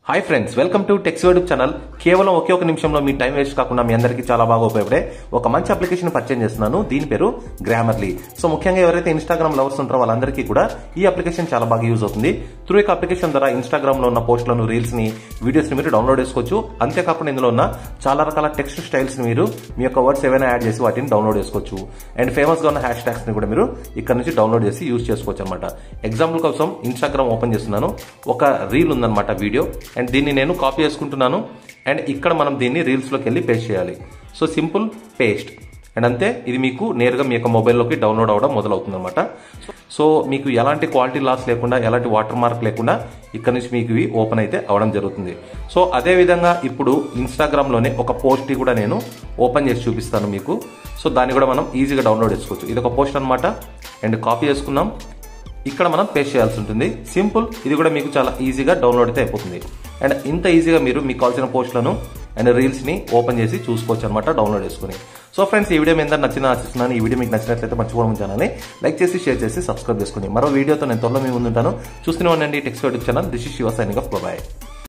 hi friends welcome to Tex YouTube channel కేవలం ఒకే ఒక నిమిషంలో మీ టైం వేస్ట్ కాకుండా మీ అందరికీ చాలా బాగా ఉపయోగపడే ఒక మంచి అప్లికేషన్ పరిచయం చేస్తున్నాను దీని పేరు గ్రామర్లీ సో ముఖ్యంగా ఎవరైతే ఇన్స్టాగ్రామ్ లవర్స్ ఉంటారో వాళ్ళందరికీ కూడా ఈ అప్లికేషన్ చాలా బాగా యూజ్ అవుతుంది త్రూ ఈ అప్లికేషన్ ద్వారా ఇన్స్టాగ్రామ్ లో ఉన్న పోస్టులను రీల్స్ ని వీడియోస్ ని మీరు డౌన్లోడ్ చేసుకోవచ్చు అంతేకాకుండా ఇందులో ఉన్న చాలా రకాల టెక్స్ట్ స్టైల్స్ ని మీరు మీ యొక్క వర్డ్స్ ఏవైనా యాడ్ చేసి వాటిని డౌన్లోడ్ చేసుకోవచ్చు అండ్ ఫేమస్ గా ఉన్న హ్యాష్ ట్యాగ్స్ ని కూడా మీరు ఇక్కడ నుంచి డౌన్లోడ్ చేసి యూజ్ చేసుకోవచ్చు అనమాట ఎగ్జాంపుల్ కోసం ఇన్స్టాగ్రామ్ ఓపెన్ చేస్తున్నాను ఒక రీల్ ఉందన్నమాట వీడియో అండ్ దీన్ని నేను కాపీ చేసుకుంటున్నాను అండ్ ఇక్కడ మనం దీన్ని రీల్స్లోకి వెళ్ళి పేస్ట్ చేయాలి సో సింపుల్ పేస్ట్ అండ్ అంతే ఇది మీకు నేరుగా మీ యొక్క మొబైల్లోకి డౌన్లోడ్ అవ్వడం మొదలవుతుంది అనమాట సో మీకు ఎలాంటి క్వాలిటీ లాస్ లేకుండా ఎలాంటి వాటర్ మార్క్ లేకుండా ఇక్కడ నుంచి మీకు ఇవి ఓపెన్ అయితే అవడం జరుగుతుంది సో అదే విధంగా ఇప్పుడు ఇన్స్టాగ్రామ్లోనే ఒక పోస్ట్ కూడా నేను ఓపెన్ చేసి చూపిస్తాను మీకు సో దాన్ని కూడా మనం ఈజీగా డౌన్లోడ్ చేసుకోవచ్చు ఇది ఒక పోస్ట్ అనమాట అండ్ కాపీ చేసుకున్నాం ఇక్కడ మనం పేస్ట్ చేయాల్సి ఉంటుంది సింపుల్ ఇది కూడా మీకు చాలా ఈజీగా డౌన్లోడ్ అయితే అయిపోతుంది అండ్ ఇంత ఈజీగా మీరు మీకు కావాల్సిన పోస్టులను అండ్ రీల్స్ని ఓపెన్ చేసి చూసుకోవచ్చు అనమాట డౌన్లోడ్ చేసుకుని సో ఫ్రెండ్స్ ఈ వీడియో మీద నచ్చిన ఆశిస్తున్నాను ఈ వీడియో మీకు నచ్చినట్లయితే మర్చిపోవడం ఛానల్ని లైక్ చేసి షేర్ చేసి సబ్స్క్రైబ్ చేసుకుని మరో వీడియోతో నేను త్వరలో మీ ముందుంటాను చూస్తూనే ఉండండి text YouTube channel this is Shiva signing off bye